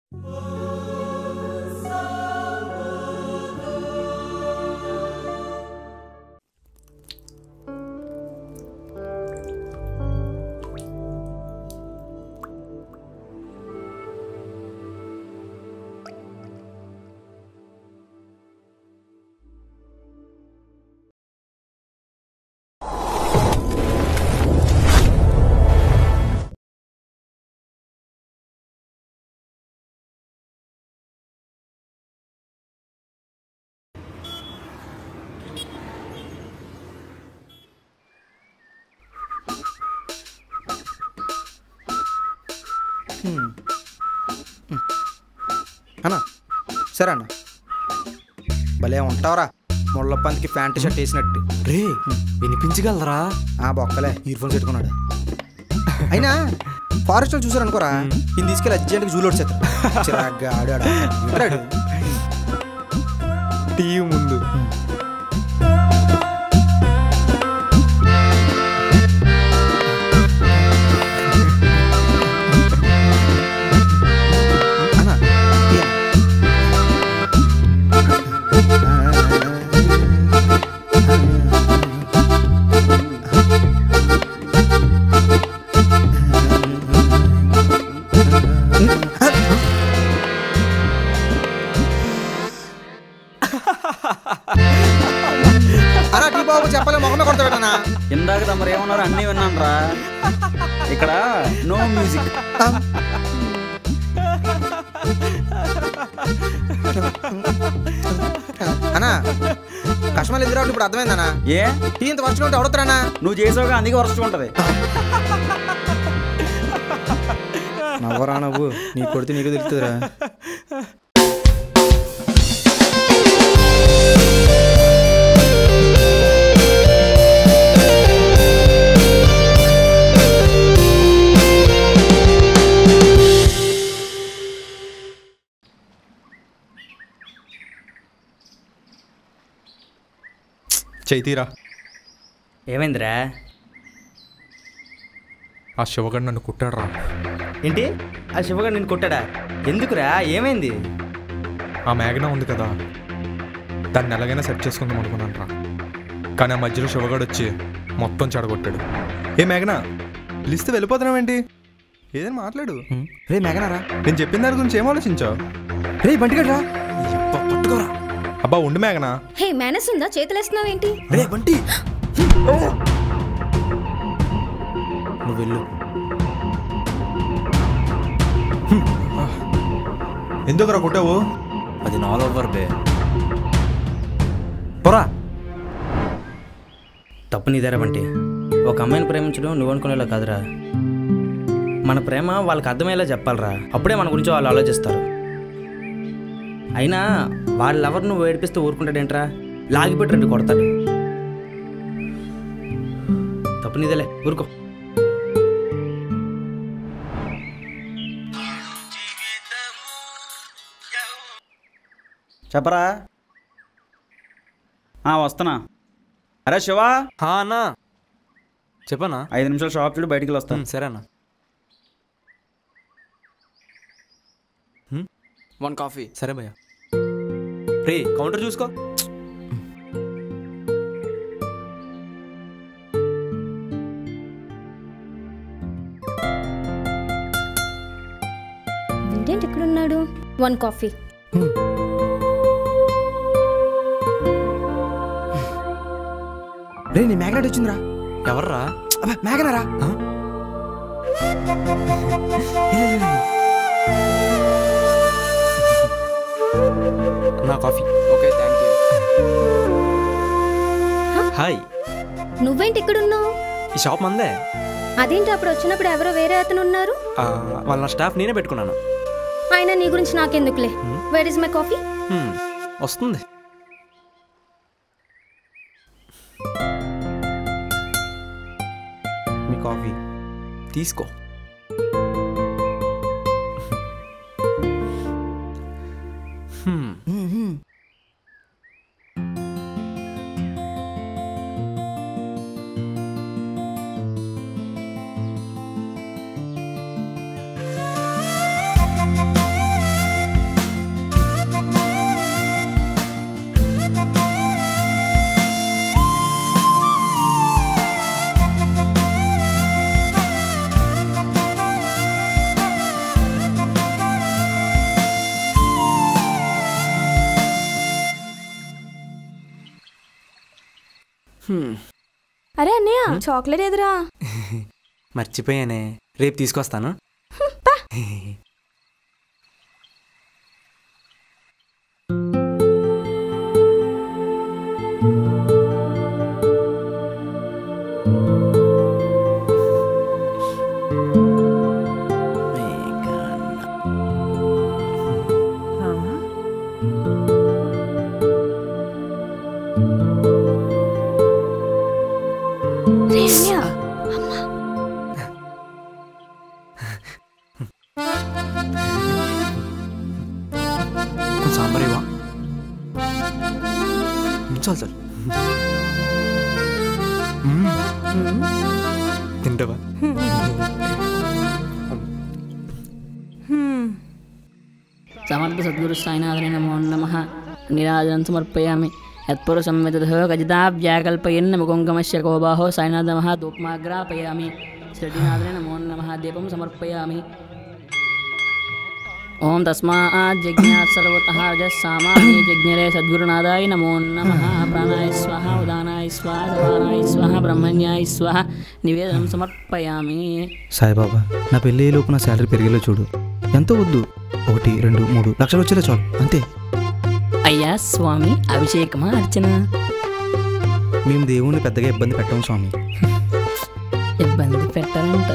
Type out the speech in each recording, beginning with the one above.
అన్న సరే అన్న భలే ఉంటావరా ముళ్ళపంతికి ప్యాంట్ షర్ట్ వేసినట్టు రే వినిపించగలరా ఆ బొక్కలే ఇయర్ ఫోన్స్ పెట్టుకున్నాడు అయినా ఫారెస్ట్ వాళ్ళు చూసారు అనుకోరా ఇది తీసుకెళ్ళి అర్జెంట్గా జూలో వచ్చేస్తారు చిరాగ్గా ఆడు ఆడు ఏంట్రాడు? టీవీ ముందు అన్న ఈ అన్న. అన్నా టీ బాబు చెప్పలే మొహమే కొడతా పెట్టనా ఇందాక తమరు ఏమన్నారు అన్నీ విన్నాను రా ఇక్కడ నో మ్యూజిక్ అన్నా కస్టమర్లు ఎదురు ఇప్పుడు అర్థమైందన్నా ఏ టీ ఇంత వర్షం ఉంటే ఎవడతారన్నా నువ్వు చేసావుగా అందుకే వరస్ట్ ఉంటది నవ్వరా నవ్వు నీ కొడితే నీకు తెలుస్తుందిరా చైతీరా ఏమైందిరా ఆ శివగడ్ నన్ను కుట్టాడురా ఏంటి ఆ శివగాడు నిన్ను కొట్టాడా ఎందుకురా ఏమైంది ఆ మేఘన ఉంది కదా దాన్ని ఎలాగైనా సెట్ చేసుకుందాం అనుకున్నాను రా కానీ ఆ మధ్యలో శివగడ్ వచ్చి మొత్తం చెడగొట్టాడు ఏ మేఘన పిలిస్తే వెళ్ళిపోతున్నావేంటి ఏదైనా మాట్లాడు రే మేఘనారా నేను చెప్పిన దాని గురించి ఏం ఆలోచించావు రే బంటిగడ్రా పట్టుకోరా అబ్బా ఉండు మేఘన హే మేనస్ ఉందా చేతులేస్తున్నావేంటి రే బంటి నువ్వు వెళ్ళు ఎందుకురా కొట్టావు అది నాల్ ఓవర్ బే పోరా తప్పు నీదేరా బంటి ఒక అమ్మాయిని ప్రేమించడం నువ్వు అనుకునేలా కాదురా మన ప్రేమ వాళ్ళకి అర్థమయ్యేలా చెప్పాలిరా అప్పుడే మన గురించి వాళ్ళు ఆలోచిస్తారు అయినా వాళ్ళ ఎవరు నువ్వు ఏడిపిస్తూ ఊరుకుంటాడేంట్రా లాగిపెట్టి రెండు కొడతాడు తప్పు నీదేలే ఊరుకో చెప్పరా ఆ, వస్తున్నా అరే శివా హా అన్నా చెప్పనా ఐదు నిమిషాలు షాప్ చూడు బయటికి వస్తాను సరే అన్న వన్ కాఫీ సరే భయ్యా రే కౌంటర్ చూసుకో వీడేంటి ఎక్కడున్నాడు వన్ కాఫీ రే నీ మేఘనాడు వచ్చిందిరా ఎవర్రా అబ్బా మేఘనారా ఆ? నా coffee okay thank you hi నువ్వేంటి ఇక్కడున్నావు ఈ షాప్ మందే అదేంటి అప్పుడు వచ్చినప్పుడు ఎవరో వేరే అతను ఉన్నారు ఆ, వాళ్ళ నా స్టాఫ్ నేనే పెట్టుకున్నాను ఆయన నీ గురించి నాకెందుకులే వేర్ ఇస్ మై కాఫీ హ్మ్, వస్తుంది మీ కాఫీ తీసుకో హ్మ్, అరే అన్నయ్య చాక్లెట్ ఎదురా మర్చిపోయానే రేపు తీసుకొస్తాను రే అన్నయ్య కొంచెం సాంబార్ ఇవ్వా చాలు చాలు తింటావా సమర్థ సద్గురు సాయినాథనే నమో నమ నిరాజనం సమర్పయామి యత్పురు సంవితతో గజితాభ్యాకల్పయన్న ముకుంగమస్య కోబాహో సాయినాథ మహా ధూప్మాగ్రాపయామి శ్రీనాథనే నమో నమ దీపం సమర్పయామి ఓం తస్మాత్ జజ్ఞాత్ సర్వతః రజస్సామాని జజ్ఞరే సద్గురునాథాయ నమో నమ ప్రాణాయ స్వాహ ఉదానాయ స్వాహ సమానాయ స్వాహ బ్రహ్మణ్యాయ స్వాహ నివేదనం సమర్పయామి సాయిబాబా నా పెళ్ళి లోపు నా శాలరీ పెరిగేలో చూడు ఎంతో వద్దు ఒకటి రెండు మూడు లక్షలు వచ్చేలా చాలు అంతే అయ్యా స్వామి అభిషేకమా అర్చన మేము దేవుణ్ణి పెద్దగా ఇబ్బంది పెట్టాము స్వామి ఇబ్బంది పెట్టారంట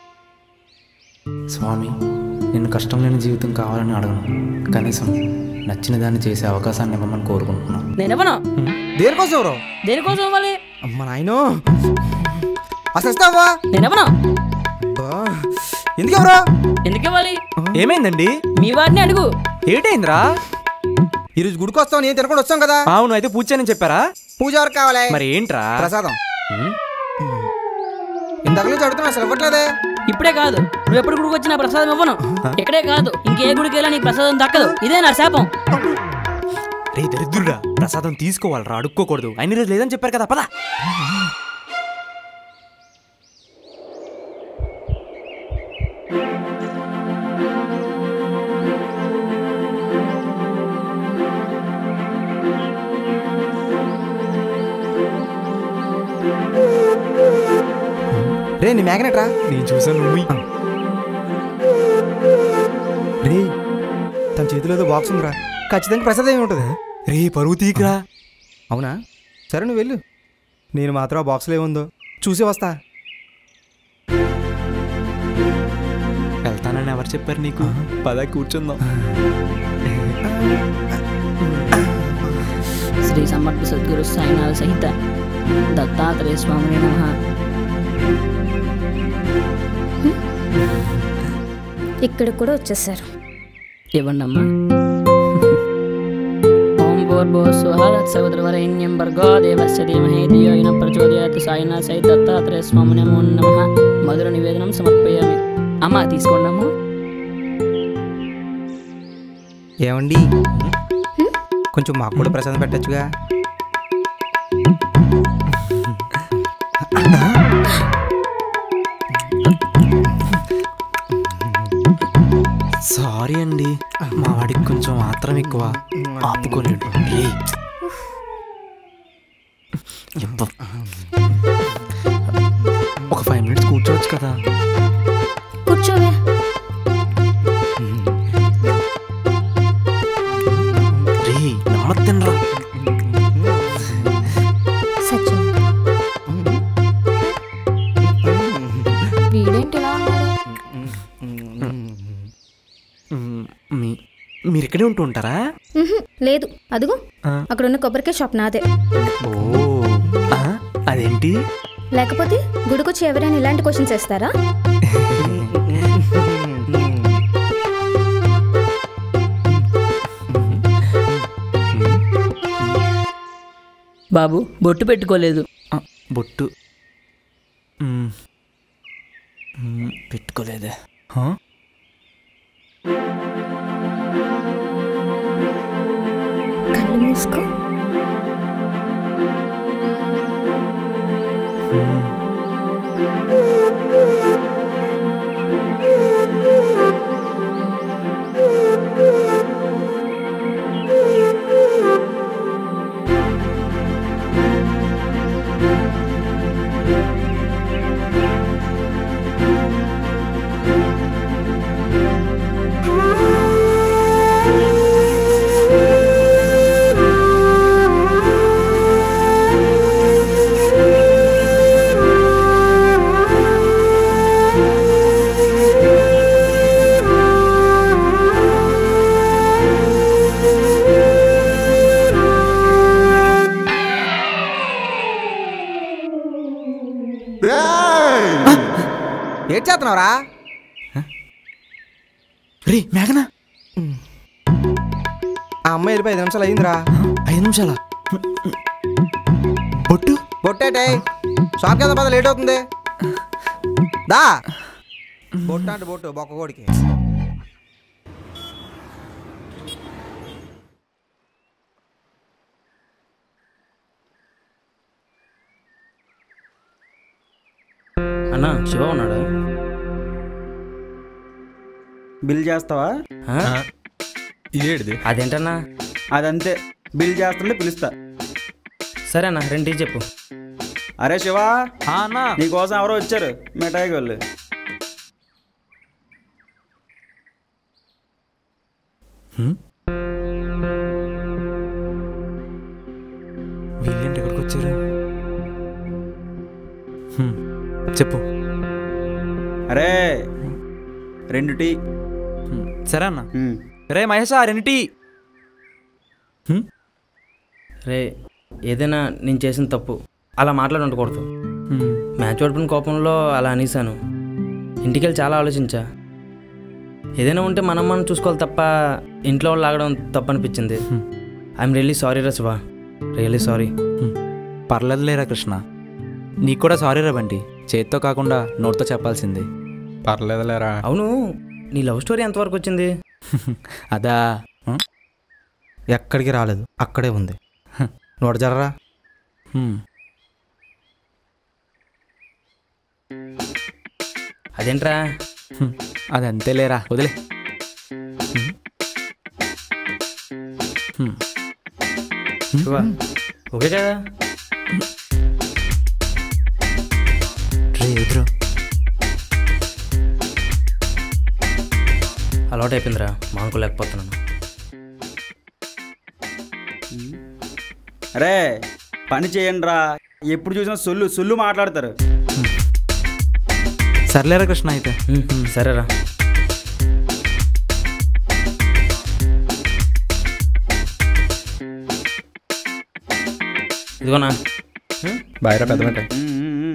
స్వామి నేను కష్టం లేని జీవితం కావాలని అడగను కనీసం నచ్చిన దాన్ని చేసే అవకాశాన్ని ఇవ్వమని కోరుకుంటున్నాను నేనెవను దేనికోసం ఎవరో దేనికోసం ఇవ్వాలి అమ్మ నాయనో అసలు ఇస్తావా నేనెవను ఎందుకు ఎవరో ఎందుకు ఇవ్వాలి ఏమైందండి మీ వారిని అడుగు ఏటైందిరా ఈరోజు గుడికి వస్తాం నేను తినకుండా వచ్చాం కదా అవును అయితే పూజ చేయని చెప్పారా పూజ వరకు కావాలి మరి ఏంట్రా ప్రసాదం ఉమ్, ఇందాక నుంచి అడుగుతున్నా అసలు ఇవ్వట్లేదే ఇప్పుడే కాదు నువ్వు ఎప్పుడు గుడికి వచ్చినా ప్రసాదం ఇవ్వను ఇక్కడే కాదు ఇంకే గుడికి వెళ్ళా నీకు ప్రసాదం దక్కదు ఇదే నా శాపం రే దరిద్రుడా ప్రసాదం తీసుకోవాలరా అడుక్కోకూడదు అన్ని రోజు లేదని చెప్పారు కదా పదా రే నీ మ్యాగ్నెట్ రా నేను చూసాను నువ్వు రే తన చేతిలో ఏదో బాక్స్ ఉందిరా ఖచ్చితంగా ప్రసాదం ఏమి ఉంటుంది రే పరువు తీకరా అవునా సరే నువ్వు వెళ్ళు నేను మాత్రం ఆ బాక్స్లో ఏముందో చూసి వస్తా వెళ్తానని ఎవరు చెప్పారు నీకు పద కూర్చుందాం శ్రీ సమర్థ సద్గురు సాయినాథ సహిత దత్తాత్రేయ స్వామి నమ ఇక్కడ కూడా వచ్చేసారు ఇవ్వండి అమ్మా ఓం భూర్భువ స్వహ తత్సవితృవరేణ్యం భర్గో దేవస్య ధీమహి ధియో యున ప్రచోదయాత్ సాయినాథ సహిత దత్తాత్రేయ స్వామి నమో నమ మధుర నివేదనం సమర్పయామి అమ్మా తీసుకోండి అమ్మా ఏమండి కొంచెం మాకు కూడా ప్రసాదం పెట్టచ్చుగా సారీ అండి మా వాడికి కొంచెం మాత్రం ఎక్కువ ఆపుకోలేడు రే ఎంత ఒక ఫైవ్ మినిట్స్ కూర్చోవచ్చు కదా కూర్చోవే రే నమ్మద్దండ్రా సచిన్ వీడేంటి ఇలా ఉన్నాడు మ్, మీ మీరు ఇక్కడే ఉంటూ ఉంటారా మ్హూ, లేదు అదుగు ఆ. అక్కడ ఉన్న కొబ్బరికాయ షాప్ నాదే ఓ ఆ, అదేంటి లేకపోతే గుడికొచ్చి ఎవరైనా ఇలాంటి క్వశ్చన్స్ వేస్తారా బాబు బొట్టు పెట్టుకోలేదు ఆ, బొట్టు మ్, మ్, పెట్టుకోలేదే హా? కళ్ళు మూసుకో చేస్తున్నావురా రే మేఘనా ఆ అమ్మాయి వెళ్ళిపోయి ఐదు నిమిషాలు అయిందిరా ఐదు నిమిషాలా బొట్టు బొట్టేటే షాప్ కదా పద లేట్ అవుతుంది దా బొట్టు అంటే బొట్టు బొక్క కోడికి అన్నా శివ ఉన్నాడా బిల్ చేస్తావా ఆ? ఇదేడిది అదేంటన్నా అదంతే బిల్ చేస్తుంటే పిలుస్తా సరే అన్న రెండు టీ చెప్పు అరే శివా అన్నా నీకోసం ఎవరో వచ్చారు మిఠాయి వాళ్ళు వీళ్ళేంటి ఎక్కడికి వచ్చారు హ్మ్, చెప్పు అరే రెండు టీ హ్మ్, సరే అన్న ఉమ్. రే మహేష్ రెండు టీ హ్మ్, రే ఏదైనా నేను చేసిన తప్పు అలా మాట్లాడి ఉండకూడదు హ్మ్, మ్యాచ్ ఓడిపోయిన కోపంలో అలా అనేసాను ఇంటికెళ్ళి చాలా ఆలోచించా ఏదైనా ఉంటే మనం మనం చూసుకోవాలి తప్ప ఇంట్లో వాళ్ళు లాగడం తప్పు అనిపించింది ఐఎమ్ రియల్లీ సారీ రా శివ రియల్లీ సారీ హ్మ్. పర్లేదులేరా కృష్ణ నీకు కూడా సారీ రా బంటి చేత్తో కాకుండా నోట్తో చెప్పాల్సింది పర్లేదులేరా అవును నీ లవ్ స్టోరీ ఎంతవరకు వచ్చింది అదా హ్మ్, ఎక్కడికి రాలేదు అక్కడే ఉంది నోట జర్రా హ్మ్. అదేంట్రా హ్మ్, అది అంతేలేరా వదిలే హ్మ్. శివ ఓకే కదా రే ఎదురు అలవాటు అయిపోయిందిరా మానుకోలేకపోతున్నాను అరే పని చేయండి రా ఎప్పుడు చూసినా సొల్లు సొల్లు మాట్లాడతారు సర్లేరా కృష్ణ అయితే ఉమ్, సరేరా ఇదిగోనా బాయ్రా పెద్ద మాట ఉమ్, ఉమ్, ఉమ్.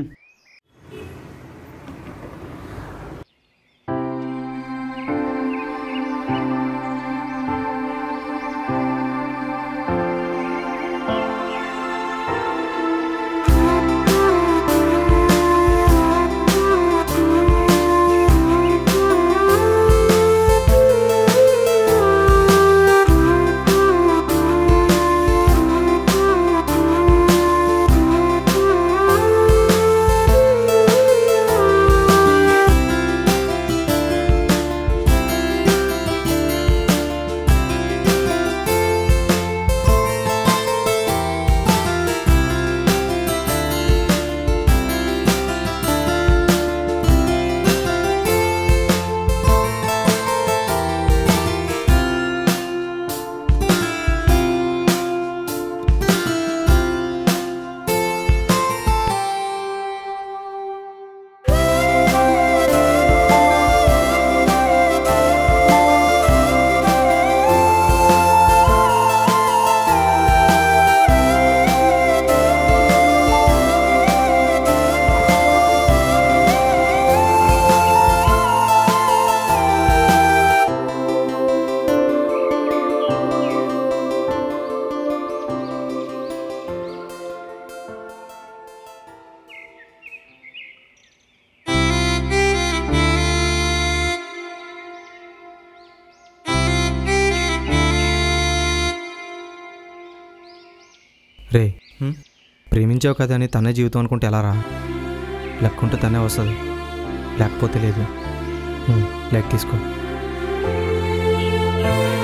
రే ప్రేమించావు కదా అని తనే జీవితం అనుకుంటే ఎలా రా లెక్కుంటే తనే వస్తుంది లేకపోతే లేదు హ్మ్, లెక్క తీసుకో